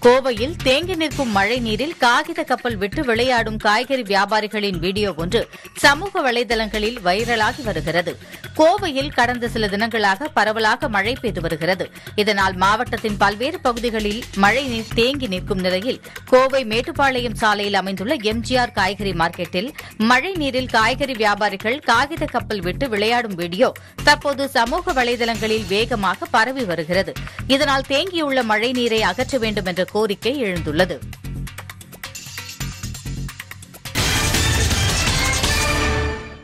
கோவையில் தேங்கி நிற்கும் மழை நீரில் காகித கப்பல் விட்டு விளையாடும் காய்கறி வியாபாரிகளின் வீடியோ ஒன்று சமூக வலைதளங்களில் வைரலாகி வருகிறது கோவையில் கடந்த சில தினங்களாக பரவலாக மழை பெய்து வருகிறது இதனால் மாவட்டத்தின் பல்வேறு பகுதிகளில் மழை நீர் தேங்கி நிற்கும் நிலையில் கோவை மேட்டுப்பாளையம் சாலையில் அமைந்துள்ள எம்ஜிஆர் காய்கறி மார்க்கெட்டில் மழை நீரில் காய்கறி வியாபாரிகள் காகித கப்பல் விட்டு விளையாடும் வீடியோ தற்போது சமூக வலைதளங்களில் வேகமாக பரவி வருகிறது இதனால் தேங்கியுள்ள மழை நீரை அகற்ற வேண்டும் என்ற கோரிக்கை எழுந்துள்ளது